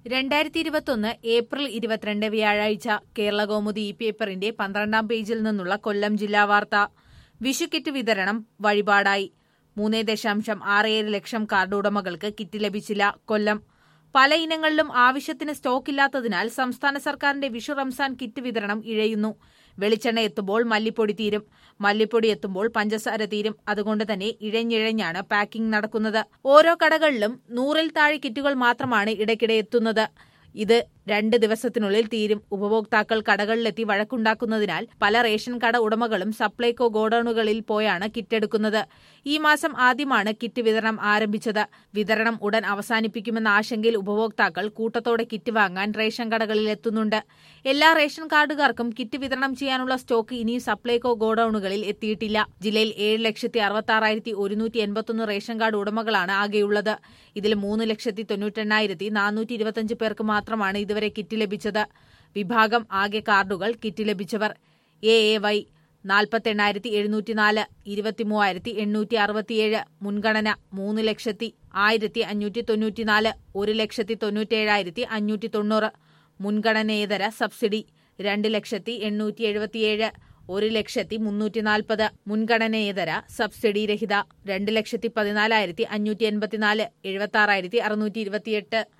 രണ്ടായിരത്തി ഇരുപത്തൊന്ന് ഏപ്രിൽ ഇരുപത്തിരണ്ട് വ്യാഴാഴ്ച കേരള കൗമുദി ഈ പേപ്പറിന്റെ പന്ത്രണ്ടാം പേജിൽ നിന്നുള്ള കൊല്ലം ജില്ലാ വാർത്ത വിഷുക്കിറ്റ് വിതരണം വഴിപാടായി മൂന്ന് ദശാംശം ആറ് ഏഴ് ലക്ഷം കാർഡ് ഉടമകൾക്ക് കിറ്റ് ലഭിച്ചില്ല കൊല്ലം പല ഇനങ്ങളിലും ആവശ്യത്തിന് സ്റ്റോക്ക് ഇല്ലാത്തതിനാൽ സംസ്ഥാന സർക്കാരിന്റെ വിഷു റംസാൻ കിറ്റ് വിതരണം ഇഴയുന്നു വെളിച്ചെണ്ണ എത്തുമ്പോൾ മല്ലിപ്പൊടി തീരും മല്ലിപ്പൊടി എത്തുമ്പോൾ പഞ്ചസാര തീരും അതുകൊണ്ട് തന്നെ ഇഴഞ്ഞിഴഞ്ഞാണ് പാക്കിംഗ് നടക്കുന്നത് ഓരോ കടകളിലും നൂറിൽ താഴെ കിറ്റുകൾ മാത്രമാണ് ഇടയ്ക്കിടെ എത്തുന്നത് ഇത് രണ്ട് ദിവസത്തിനുള്ളിൽ തീരും ഉപഭോക്താക്കൾ കടകളിലെത്തി വഴക്കുണ്ടാക്കുന്നതിനാൽ പല റേഷൻ കട ഉടമകളും സപ്ലൈകോ ഗോഡൌണുകളിൽ പോയാണ് കിറ്റ് എടുക്കുന്നത് ഈ മാസം ആദ്യമാണ് കിറ്റ് വിതരണം ആരംഭിച്ചത് വിതരണം ഉടൻ അവസാനിപ്പിക്കുമെന്ന ആശങ്കയിൽ ഉപഭോക്താക്കൾ കൂട്ടത്തോടെ കിറ്റ് വാങ്ങാൻ റേഷൻ കടകളിൽ എത്തുന്നുണ്ട് എല്ലാ റേഷൻ കാർഡുകാർക്കും കിറ്റ് വിതരണം ചെയ്യാനുള്ള സ്റ്റോക്ക് ഇനിയും സപ്ലൈകോ ഗോഡൌണുകളിൽ എത്തിയിട്ടില്ല ജില്ലയിൽ ഏഴ് ലക്ഷത്തി അറുപത്തി ആറായിരത്തി ഒരുന്നൂറ്റി എൺപത്തൊന്ന് റേഷൻ കാർഡ് ഉടമകളാണ് ആകെയുള്ളത് ഇതിൽ മൂന്ന് ലക്ഷത്തി തൊണ്ണൂറ്റെണ്ണായിരത്തി നാനൂറ്റി ഇരുപത്തിയഞ്ച് പേർക്ക് മാത്രമാണ് ഇതുവരെ കിറ്റ് ലഭിച്ചത് വിഭാഗം ആകെ കാർഡുകൾ കിറ്റ് ലഭിച്ചവർ എ എ വൈ നാൽപ്പത്തെണ്ണായിരത്തി എഴുന്നൂറ്റി നാല് ഇരുപത്തിമൂവായിരത്തി എണ്ണൂറ്റി അറുപത്തിയേഴ് മുൻഗണന മൂന്ന് ലക്ഷത്തി ആയിരത്തി അഞ്ഞൂറ്റി തൊണ്ണൂറ്റിനാല് ഒരു ലക്ഷത്തി തൊണ്ണൂറ്റേഴായിരത്തി അഞ്ഞൂറ്റി തൊണ്ണൂറ് മുൻഗണനേതര സബ്സിഡി രണ്ട് ലക്ഷത്തി എണ്ണൂറ്റി എഴുപത്തിയേഴ് ഒരു ലക്ഷത്തി മുന്നൂറ്റി നാൽപ്പത് മുൻഗണനേതര സബ്സിഡി രഹിത രണ്ട് ലക്ഷത്തി പതിനാലായിരത്തി അഞ്ഞൂറ്റി എൺപത്തിനാല് എഴുപത്തി ആറായിരത്തി അറുന്നൂറ്റി ഇരുപത്തിയെട്ട്